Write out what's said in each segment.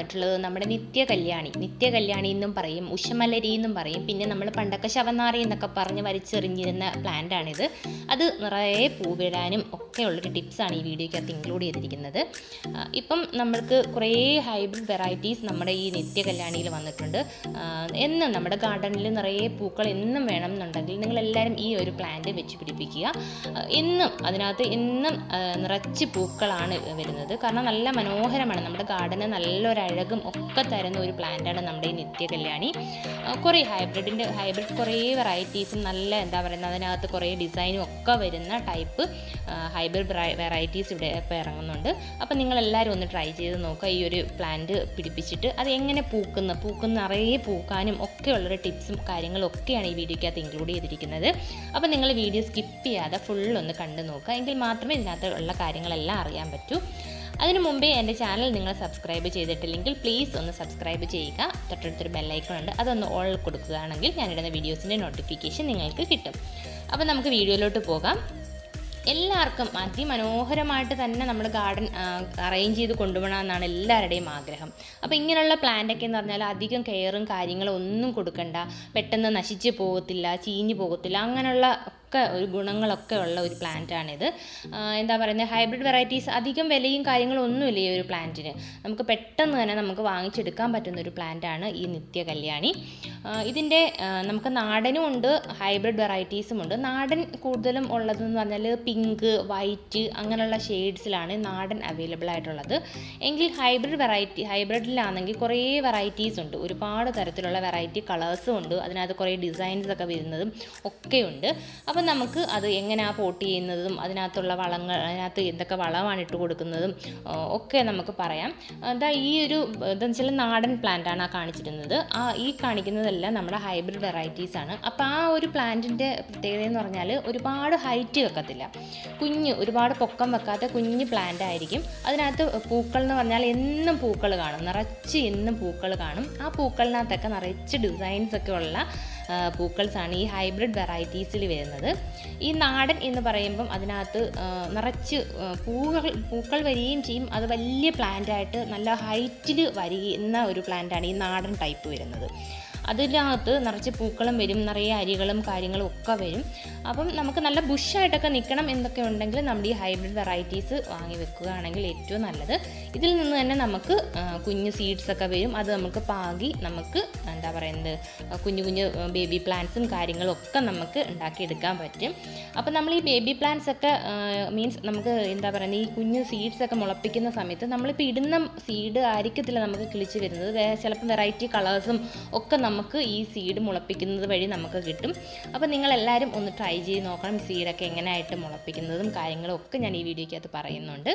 വന്നിട്ടുള്ളത് നമ്മുടെ നിത്യ കല്യാണി നിത്യ കല്യാണി എന്നും പറയും ഉഷമലരി എന്നും പറയും പിന്നെ നമ്മൾ പണ്ടൊക്കെ ശവനാറി എന്നൊക്കെ പറഞ്ഞ് വലിച്ചെറിഞ്ഞിരുന്ന പ്ലാന്റാണിത് അത് നിറയെ പൂവിടാനും ഒക്കെ ഉള്ളൊരു ടിപ്സാണ് ഈ വീഡിയോയ്ക്കകത്ത് ഇൻക്ലൂഡ് ചെയ്തിരിക്കുന്നത് ആ, ഇപ്പം നമ്മൾക്ക് കുറേ ഹൈബ്രിഡ് വെറൈറ്റീസ് നമ്മുടെ ഈ നിത്യ കല്യാണിയിൽ വന്നിട്ടുണ്ട് ആ, എന്നും നമ്മുടെ ഗാർഡനിൽ നിറയെ പൂക്കൾ എന്നും വേണം എന്നുണ്ടെങ്കിൽ നിങ്ങളെല്ലാവരും ഈ ഒരു പ്ലാന്റ് വെച്ച് പിടിപ്പിക്കുക ആ, എന്നും അതിനകത്ത് എന്നും ആ, നിറച്ച് പൂക്കളാണ് വരുന്നത് കാരണം നല്ല മനോഹരമാണ് നമ്മുടെ ഗാർഡന് നല്ലൊരു അഴകും ഒക്കെ തരുന്ന ഒരു പ്ലാന്റാണ് നമ്മുടെ ഈ നിത്യ കല്യാണി ആ, കുറേ ഹൈബ്രിഡിൻ്റെ ഹൈബ്രിഡ് കുറേ വെറൈറ്റീസും നല്ല എന്താ പറയുന്നത് അതിനകത്ത് കുറേ ഡിസൈനും ഒക്കെ വരുന്ന ടൈപ്പ് ഹൈബ്രിഡ് വെറൈറ്റീസ് ഇവിടെ ഇപ്പോൾ ഇറങ്ങുന്നുണ്ട് അപ്പോൾ നിങ്ങളെല്ലാവരും ഒന്ന് ട്രൈ ചെയ്ത് നോക്കുക ഈ ഒരു പ്ലാന്റ് പിടിപ്പിച്ചിട്ട് അത് എങ്ങനെ പൂക്കുന്ന പൂക്കുന്ന നിറയെ പൂക്കാനും ഒക്കെയുള്ളൊരു ടിപ്സും കാര്യങ്ങളും ഒക്കെയാണ് ഈ വീഡിയോയ്ക്കകത്ത് ഇൻക്ലൂഡ് ചെയ്തിരിക്കുന്നത് അപ്പോൾ നിങ്ങൾ വീഡിയോ സ്കിപ്പ് ചെയ്യാതെ ഫുൾ ഒന്ന് കണ്ടു നോക്കുക എങ്കിൽ മാത്രമേ ഇതിനകത്ത് ഉള്ള കാര്യങ്ങളെല്ലാം അറിയാൻ പറ്റൂ അതിനു മുമ്പേ എൻ്റെ ചാനൽ നിങ്ങൾ സബ്സ്ക്രൈബ് ചെയ്തിട്ടില്ലെങ്കിൽ പ്ലീസ് ഒന്ന് സബ്സ്ക്രൈബ് ചെയ്യുക തൊട്ടടുത്തൊരു ബെല്ലൈക്കൺ ഉണ്ട് അതൊന്ന് ഓൾ കൊടുക്കുകയാണെങ്കിൽ ഞാനിടുന്ന വീഡിയോസിൻ്റെ നോട്ടിഫിക്കേഷൻ നിങ്ങൾക്ക് കിട്ടും അപ്പോൾ നമുക്ക് വീഡിയോയിലോട്ട് പോകാം എല്ലാവർക്കും അതിമനോഹരമായിട്ട് തന്നെ നമ്മൾ ഗാർഡൻ അറേഞ്ച് ചെയ്ത് കൊണ്ടുപോകണമെന്നാണ് എല്ലാവരുടെയും ആഗ്രഹം അപ്പോൾ ഇങ്ങനെയുള്ള പ്ലാന്റൊക്കെ എന്ന് പറഞ്ഞാൽ അധികം കെയറും കാര്യങ്ങളും ഒന്നും കൊടുക്കണ്ട പെട്ടെന്ന് നശിച്ച് പോകത്തില്ല ചീഞ്ഞ് പോകത്തില്ല അങ്ങനെയുള്ള ഒക്കെ ഒരു ഗുണങ്ങളൊക്കെ ഉള്ള ഒരു പ്ലാന്റാണിത് എന്താ പറയുന്നത് ഹൈബ്രിഡ് വെറൈറ്റീസ് അധികം വിലയും കാര്യങ്ങളും ഒന്നുമില്ല ഈ ഒരു പ്ലാന്റിന് നമുക്ക് പെട്ടെന്ന് തന്നെ നമുക്ക് വാങ്ങിച്ചെടുക്കാൻ പറ്റുന്ന ഒരു പ്ലാന്റാണ് ഈ നിത്യ കല്യാണി ഇതിൻ്റെ നമുക്ക് നാടനും ഉണ്ട് ഹൈബ്രിഡ് വെറൈറ്റീസും ഉണ്ട് നാടൻ കൂടുതലും ഉള്ളതെന്ന് പറഞ്ഞാൽ പിങ്ക് വൈറ്റ് അങ്ങനെയുള്ള ഷെയ്ഡ്സിലാണ് നാടൻ അവൈലബിൾ ആയിട്ടുള്ളത് എങ്കിൽ ഹൈബ്രിഡ് വെറൈറ്റി ഹൈബ്രിഡിലാണെങ്കിൽ കുറേ വെറൈറ്റീസ് ഉണ്ട് ഒരുപാട് തരത്തിലുള്ള വെറൈറ്റി കളേഴ്സും ഉണ്ട് അതിനകത്ത് കുറേ ഡിസൈൻസ് ഒക്കെ വരുന്നതും ഒക്കെയുണ്ട് അപ്പം നമുക്ക് അത് എങ്ങനെയാണ് പോട്ട് ചെയ്യുന്നതും അതിനകത്തുള്ള വളങ്ങൾ അതിനകത്ത് എന്തൊക്കെ വളമാണ് ഇട്ട് കൊടുക്കുന്നതും ആ, ഒക്കെ നമുക്ക് പറയാം എന്താ ഈ ഒരു ഇതെന്ന് വെച്ചാൽ നാടൻ പ്ലാന്റാണ് ആ കാണിച്ചിരുന്നത് ആ ഈ കാണിക്കുന്നതെല്ലാം നമ്മുടെ ഹൈബ്രിഡ് വെറൈറ്റീസ് ആണ് അപ്പോൾ ആ ഒരു പ്ലാന്റിൻ്റെ പ്രത്യേകത എന്ന് പറഞ്ഞാൽ ഒരുപാട് ഹൈറ്റ് വെക്കത്തില്ല കുഞ്ഞ് ഒരുപാട് പൊക്കം വെക്കാത്ത കുഞ്ഞ് പ്ലാന്റ് ആയിരിക്കും അതിനകത്ത് പൂക്കൾ എന്ന് പറഞ്ഞാൽ എന്നും പൂക്കൾ കാണും നിറച്ച് എന്നും പൂക്കൾ കാണും ആ പൂക്കളിനകത്തൊക്കെ നിറച്ച് ഡിസൈൻസ് ഒക്കെ ഉള്ള പൂക്കൾസാണ് ഈ ഹൈബ്രിഡ് വെറൈറ്റീസിൽ വരുന്നത് ഈ നാടൻ എന്ന് പറയുമ്പം അതിനകത്ത് ആ, നിറച്ച് ആ, പൂകൾ പൂക്കൾ വരികയും ചെയ്യും അത് വലിയ പ്ലാന്റായിട്ട് നല്ല ഹൈറ്റിൽ വരുന്ന ഒരു പ്ലാന്റാണ് ഈ നാടൻ ടൈപ്പ് വരുന്നത് അതിനകത്ത് നിറച്ച് പൂക്കളും വരും നിറയെ അരികളും കാര്യങ്ങളും ഒക്കെ വരും അപ്പം നമുക്ക് നല്ല ബുഷായിട്ടൊക്കെ നിൽക്കണം എന്നൊക്കെ ഉണ്ടെങ്കിൽ നമ്മുടെ ഈ ഹൈബ്രിഡ് വെറൈറ്റീസ് വാങ്ങി വെക്കുകയാണെങ്കിൽ ഏറ്റവും നല്ലത് ഇതിൽ നിന്ന് തന്നെ നമുക്ക് ആ, കുഞ്ഞു സീഡ്സ് ഒക്കെ വരും അത് നമുക്ക് പാകി നമുക്ക് എന്താ പറയുന്നത് ആ, കുഞ്ഞു കുഞ്ഞു ബേബി പ്ലാന്റ്സും കാര്യങ്ങളും ഒക്കെ നമുക്ക് ഉണ്ടാക്കിയെടുക്കാൻ പറ്റും അപ്പം നമ്മൾ ഈ ബേബി പ്ലാന്റ്സ് ഒക്കെ മീൻസ് നമുക്ക് എന്താ പറയുന്നത് ഈ കുഞ്ഞു സീഡ്സ് ഒക്കെ മുളപ്പിക്കുന്ന സമയത്ത് നമ്മളിപ്പോൾ ഇടുന്ന സീഡ് ആയിരിക്കത്തില്ല നമുക്ക് കിളിച്ച് വരുന്നത് വേ ചിലപ്പോൾ വെറൈറ്റി കളേഴ്സും ഒക്കെ നമുക്ക് ഈ സീഡ് മുളപ്പിക്കുന്നത് വഴി നമുക്ക് കിട്ടും അപ്പോൾ നിങ്ങളെല്ലാവരും ഒന്ന് ട്രൈ ചെയ്ത് നോക്കണം സീഡൊക്കെ എങ്ങനെയായിട്ട് മുളപ്പിക്കുന്നതും കാര്യങ്ങളും ഒക്കെ ഞാൻ ഈ വീഡിയോയ്ക്കകത്ത് പറയുന്നുണ്ട്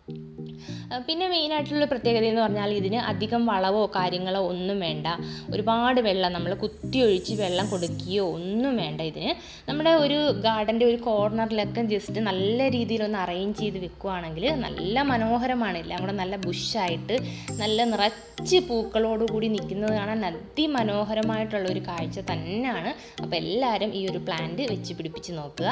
ആ, പിന്നെ മെയിനായിട്ടുള്ള പ്രത്യേകത എന്ന് പറഞ്ഞാൽ ഇതിന് അധികം വളവോ കാര്യങ്ങളോ ഒന്നും വേണ്ട ഒരുപാട് വെള്ളം നമ്മൾ കുത്തിയൊഴിച്ച് വെള്ളം കൊടുക്കുകയോ ഒന്നും വേണ്ട ഇതിന് നമ്മുടെ ഒരു ഗാർഡൻ്റെ ഒരു കോർണറിലൊക്കെ ജസ്റ്റ് നല്ല രീതിയിൽ ഒന്ന് അറേഞ്ച് ചെയ്ത് വെക്കുകയാണെങ്കിൽ നല്ല മനോഹരമാണ് എല്ലാം കൂടെ നല്ല ബുഷായിട്ട് നല്ല നിറച്ച് പൂക്കളോടുകൂടി നിൽക്കുന്നത് കാണാൻ അതിമനോഹരമായിട്ടുള്ള ഒരു കാഴ്ച തന്നെയാണ് അപ്പോൾ എല്ലാവരും ഈ ഒരു പ്ലാന്റ് വെച്ച് പിടിപ്പിച്ച് നോക്കുക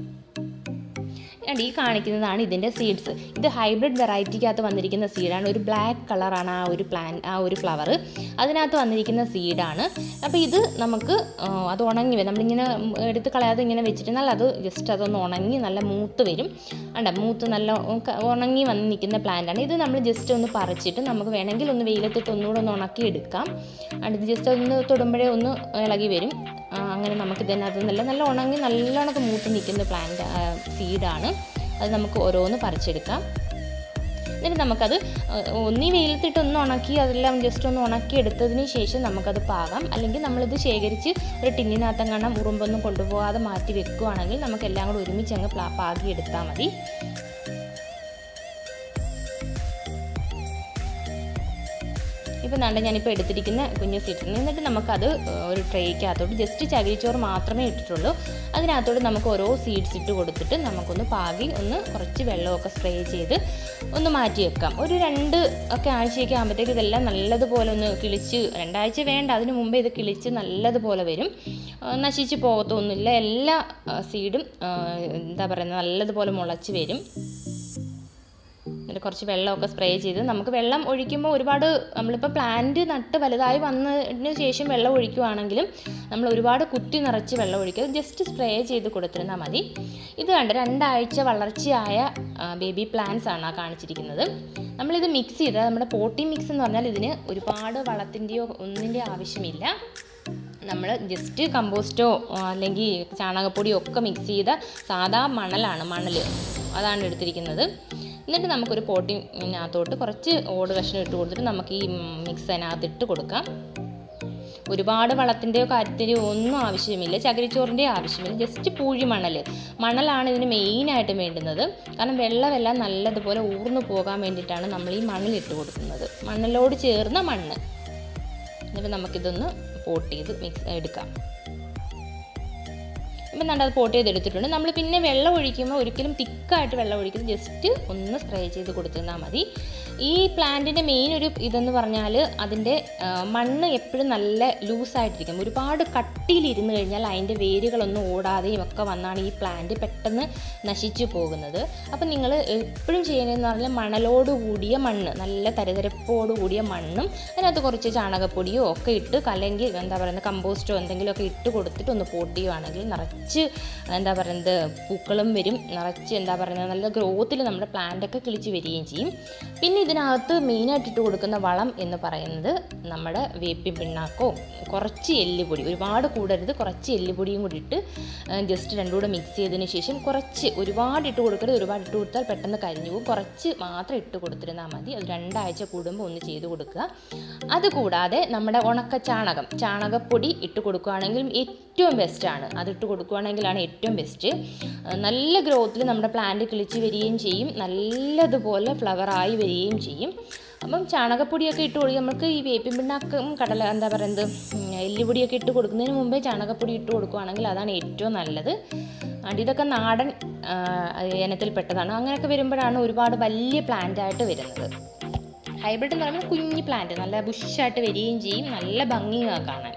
and ഈ കാണിക്കുന്നതാണ് ഇതിൻ്റെ സീഡ്സ് ഇത് ഹൈബ്രിഡ് വെറൈറ്റിക്കകത്ത് വന്നിരിക്കുന്ന സീഡാണ് ഒരു ബ്ലാക്ക് കളറാണ് ആ ഒരു പ്ലാൻ ആ ഒരു ഫ്ലവർ അതിനകത്ത് വന്നിരിക്കുന്ന സീഡാണ് അപ്പോൾ ഇത് നമുക്ക് ആ, അത് ഉണങ്ങി വരും നമ്മളിങ്ങനെ ഉം, എടുത്ത് കളയാതെ ഇങ്ങനെ വെച്ചിരുന്നാൽ അത് ജസ്റ്റ് അതൊന്ന് ഉണങ്ങി നല്ല മൂത്ത് വരും അണ്ട മൂത്ത് നല്ല ഉ- ഉണങ്ങി വന്ന് നിൽക്കുന്ന പ്ലാന്റാണ് ഇത് നമ്മൾ ജസ്റ്റ് ഒന്ന് പറിച്ചിട്ട് നമുക്ക് വേണമെങ്കിൽ ഒന്ന് വെയിലത്തിട്ട് ഒന്നുകൂടെ ഒന്ന് ഉണക്കി എടുക്കാം അണ്ട് ഇത് ജസ്റ്റ് ഒന്ന് തൊടുമ്പോഴേ ഒന്ന് ഇളകി വരും ആ, അങ്ങനെ നമുക്ക് ഇതിനകത്ത് നല്ല നല്ല ഉണങ്ങി നല്ലോണമൊക്കെ മൂത്ത് നിൽക്കുന്ന പ്ലാന്റ് സീഡാണ് അത് നമുക്ക് ഓരോന്ന് പറിച്ചെടുക്കാം എന്നിട്ട് നമുക്കത് ആ, ഒന്നീ വെയിലത്തിട്ട് ഒന്ന് ഉണക്കി അതെല്ലാം ജസ്റ്റ് ഒന്ന് ഉണക്കി എടുത്തതിന് ശേഷം നമുക്കത് പാകാം അല്ലെങ്കിൽ നമ്മളിത് ശേഖരിച്ച് ഒരു ടിന്നിനകത്തെങ്ങാണം ഉറുമ്പൊന്നും കൊണ്ടുപോകാതെ മാറ്റി വെക്കുകയാണെങ്കിൽ നമുക്ക് എല്ലാം കൂടെ ഒരുമിച്ച് അങ്ങ് പ്ലാ- പാകി എടുത്താൽ മതി ഇപ്പം നല്ല ഞാനിപ്പോൾ എടുത്തിരിക്കുന്ന കുഞ്ഞു സീഡ്സ് എന്നിട്ട് നമുക്കത് ഒരു ട്രേക്കകത്തോട്ട് ജസ്റ്റ് ചകിരിച്ചോറ് മാത്രമേ ഇട്ടിട്ടുള്ളൂ അതിനകത്തോട്ട് നമുക്ക് ഓരോ സീഡ്സ് ഇട്ട് കൊടുത്തിട്ട് നമുക്കൊന്ന് പാകി ഒന്ന് കുറച്ച് വെള്ളമൊക്കെ സ്പ്രേ ചെയ്ത് ഒന്ന് മാറ്റി വെക്കാം ഒരു രണ്ട് ഒക്കെ ആഴ്ചയൊക്കെ ആകുമ്പോഴത്തേക്ക് ഇതെല്ലാം നല്ലതുപോലെ ഒന്ന് കിളിച്ച് രണ്ടാഴ്ച വേണ്ട അതിന് മുമ്പേ ഇത് കിളിച്ച് നല്ലതുപോലെ വരും ആ, നശിച്ച് പോകത്തൊന്നുമില്ല എല്ലാ ആ, സീഡും ആ, എന്താ പറയുന്നത് നല്ലതുപോലെ മുളച്ച് വരും എന്നിട്ട് കുറച്ച് വെള്ളമൊക്കെ സ്പ്രേ ചെയ്ത് നമുക്ക് വെള്ളം ഒഴിക്കുമ്പോൾ ഒരുപാട് നമ്മളിപ്പോൾ പ്ലാന്റ് നട്ട് വലുതായി വന്നതിന് ശേഷം വെള്ളം ഒഴിക്കുവാണെങ്കിലും നമ്മൾ ഒരുപാട് കുത്തി നിറച്ച് വെള്ളം ഒഴിക്കുക ജസ്റ്റ് സ്പ്രേ ചെയ്ത് കൊടുത്തിരുന്നാൽ മതി ഇത് കണ്ട് രണ്ടാഴ്ച വളർച്ചയായ ബേബി പ്ലാന്റ്സ് ആണ് ആ കാണിച്ചിരിക്കുന്നത് നമ്മളിത് മിക്സ് ചെയ്ത് നമ്മുടെ പോട്ടി മിക്സ് എന്ന് പറഞ്ഞാൽ ഇതിന് ഒരുപാട് വളത്തിൻ്റെയോ ഒന്നിൻ്റെയോ ആവശ്യമില്ല നമ്മൾ ജസ്റ്റ് കമ്പോസ്റ്റോ അല്ലെങ്കിൽ ചാണകപ്പൊടിയോ ഒക്കെ മിക്സ് ചെയ്ത സാധാ മണലാണ് മണൽ അതാണ് എടുത്തിരിക്കുന്നത് എന്നിട്ട് നമുക്കൊരു പോട്ടിനകത്തോട്ട് കുറച്ച് ഓട് കഷ്ണം ഇട്ട് കൊടുത്തിട്ട് നമുക്ക് ഈ മിക്സ് അതിനകത്ത് ഇട്ട് കൊടുക്കാം ഒരുപാട് വളത്തിൻ്റെയോ കാര്യത്തിൻ്റെയോ ഒന്നും ആവശ്യമില്ല ചകിരിച്ചോറിൻ്റെ ആവശ്യമില്ല ജസ്റ്റ് പൂഴി മണൽ മണലാണ് ഇതിന് മെയിനായിട്ട് വേണ്ടുന്നത് കാരണം വെള്ളമെല്ലാം നല്ലതുപോലെ ഊർന്നു പോകാൻ വേണ്ടിയിട്ടാണ് നമ്മൾ ഈ മണ്ണിലിട്ട് കൊടുക്കുന്നത് മണ്ണിലോട് ചേർന്ന മണ്ണ് എന്നിട്ട് നമുക്കിതൊന്ന് പോട്ട് ചെയ്ത് മിക്സ് എടുക്കാം ഇപ്പം നമ്മൾ അത് പോട്ട് ചെയ്ത് എടുത്തിട്ടുണ്ട് നമ്മൾ പിന്നെ വെള്ളം ഒഴിക്കുമ്പോൾ ഒരിക്കലും തിക്കായിട്ട് വെള്ളം ഒഴിക്കുന്നത് ജസ്റ്റ് ഒന്ന് സ്പ്രേ ചെയ്ത് കൊടുത്തിരുന്നാൽ മതി ഈ പ്ലാന്റിൻ്റെ മെയിൻ ഒരു ഇതെന്ന് പറഞ്ഞാൽ അതിൻ്റെ ആ, മണ്ണ് എപ്പോഴും നല്ല ലൂസായിട്ടിരിക്കും ഒരുപാട് കട്ടിയിലിരുന്ന് കഴിഞ്ഞാൽ അതിൻ്റെ വേരുകളൊന്നും ഓടാതെയും ഒക്കെ വന്നാണ് ഈ പ്ലാന്റ് പെട്ടെന്ന് നശിച്ചു പോകുന്നത് അപ്പം നിങ്ങൾ എപ്പോഴും ചെയ്യുന്നതെന്ന് പറഞ്ഞാൽ മണലോട് കൂടിയ മണ്ണ് നല്ല തരതരപ്പോട് കൂടിയ മണ്ണും അതിനകത്ത് കുറച്ച് ചാണകപ്പൊടിയോ ഒക്കെ ഇട്ട് അല്ലെങ്കിൽ എന്താ പറയുന്നത് കമ്പോസ്റ്റോ എന്തെങ്കിലുമൊക്കെ ഇട്ട് കൊടുത്തിട്ട് ഒന്ന് പോട്ട് ചെയ്യുവാണെങ്കിൽ നിറച്ച് എന്താ പറയുന്നത് പൂക്കളും വരും നിറച്ച് എന്താ പറയുന്നത് നല്ല ഗ്രോത്തിൽ നമ്മുടെ പ്ലാന്റൊക്കെ കിളിച്ച് വരികയും ചെയ്യും പിന്നെ ഇതിനകത്ത് മെയിനായിട്ട് ഇട്ട് കൊടുക്കുന്ന വളം എന്ന് പറയുന്നത് നമ്മുടെ വേപ്പിൻ പിണ്ണാക്കോ കുറച്ച് എല്ലുപൊടി ഒരുപാട് കൂടരുത് കുറച്ച് എല്ലുപൊടിയും കൂടി ഇട്ട് ജസ്റ്റ് രണ്ടും കൂടെ മിക്സ് ചെയ്തതിന് ശേഷം കുറച്ച് ഒരുപാട് ഇട്ട് കൊടുക്കരുത് ഒരുപാട് ഇട്ട് കൊടുത്താൽ പെട്ടെന്ന് കരിഞ്ഞു പോകും കുറച്ച് മാത്രം ഇട്ട് കൊടുത്തിരുന്നാൽ മതി അത് രണ്ടാഴ്ച കൂടുമ്പോൾ ഒന്ന് ചെയ്ത് കൊടുക്കുക അതുകൂടാതെ നമ്മുടെ ഉണക്ക ചാണകം ചാണകപ്പൊടി ഇട്ട് കൊടുക്കുകയാണെങ്കിലും ഏറ്റവും ബെസ്റ്റാണ് അതിട്ട് കൊടുക്കുകയാണെങ്കിലാണ് ഏറ്റവും ബെസ്റ്റ് നല്ല ഗ്രോത്തിൽ നമ്മുടെ പ്ലാന്റ് കിളിച്ച് വരികയും ചെയ്യും നല്ലതുപോലെ ഫ്ലവറായി വരികയും ചെയ്യും അപ്പം ചാണകപ്പൊടിയൊക്കെ ഇട്ട് കൊടുക്കുക നമുക്ക് ഈ വേപ്പിൻ പിണ്ണാക്കും കടല എന്താ പറയുന്നത് ഉം, എല്ലുപൊടിയൊക്കെ ഇട്ട് കൊടുക്കുന്നതിന് മുമ്പേ ചാണകപ്പൊടി ഇട്ട് കൊടുക്കുകയാണെങ്കിൽ അതാണ് ഏറ്റവും നല്ലത് അതുകൊണ്ട് ഇതൊക്കെ നാടൻ ആ, ഇനത്തിൽപ്പെട്ടതാണ് അങ്ങനെയൊക്കെ വരുമ്പോഴാണ് ഒരുപാട് വലിയ പ്ലാന്റ് ആയിട്ട് വരുന്നത് ഹൈബ്രിഡ് എന്ന് പറയുമ്പോൾ കുഞ്ഞു പ്ലാന്റ് നല്ല ബുഷായിട്ട് വരികയും ചെയ്യും നല്ല ഭംഗിയാണ് കാണാൻ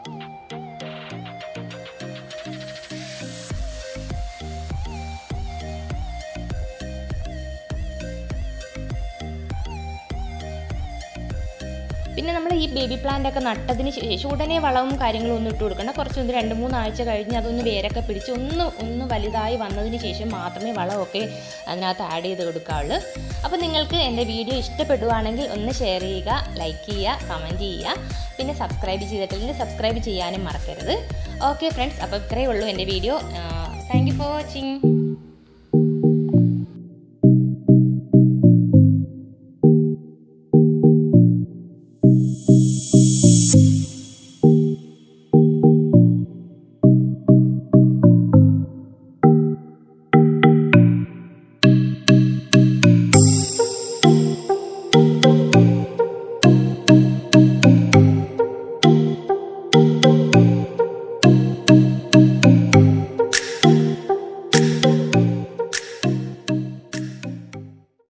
പിന്നെ നമ്മൾ ഈ ബേബി പ്ലാന്റ് ഒക്കെ നട്ടതിന് ശേഷം ഉടനെ വളവും കാര്യങ്ങളും ഒന്നും ഇട്ട് കൊടുക്കണ്ട കുറച്ച് ഒന്ന് രണ്ട് മൂന്നാഴ്ച കഴിഞ്ഞ് അതൊന്ന് വേരൊക്കെ പിടിച്ച് ഒന്ന് ഒന്ന് വലുതായി വന്നതിന് ശേഷം മാത്രമേ വളമൊക്കെ അതിനകത്ത് ആഡ് ചെയ്ത് കൊടുക്കാവുള്ളൂ അപ്പോൾ നിങ്ങൾക്ക് എൻ്റെ വീഡിയോ ഇഷ്ടപ്പെടുവാണെങ്കിൽ ഒന്ന് ഷെയർ ചെയ്യുക ലൈക്ക് ചെയ്യുക കമൻറ്റ് ചെയ്യുക പിന്നെ സബ്സ്ക്രൈബ് ചെയ്തിട്ടില്ലെങ്കിൽ സബ്സ്ക്രൈബ് ചെയ്യാനും മറക്കരുത് ഓക്കെ ഫ്രണ്ട്സ് അപ്പോൾ ഇത്രയേ ഉള്ളൂ എൻ്റെ video thank you for watching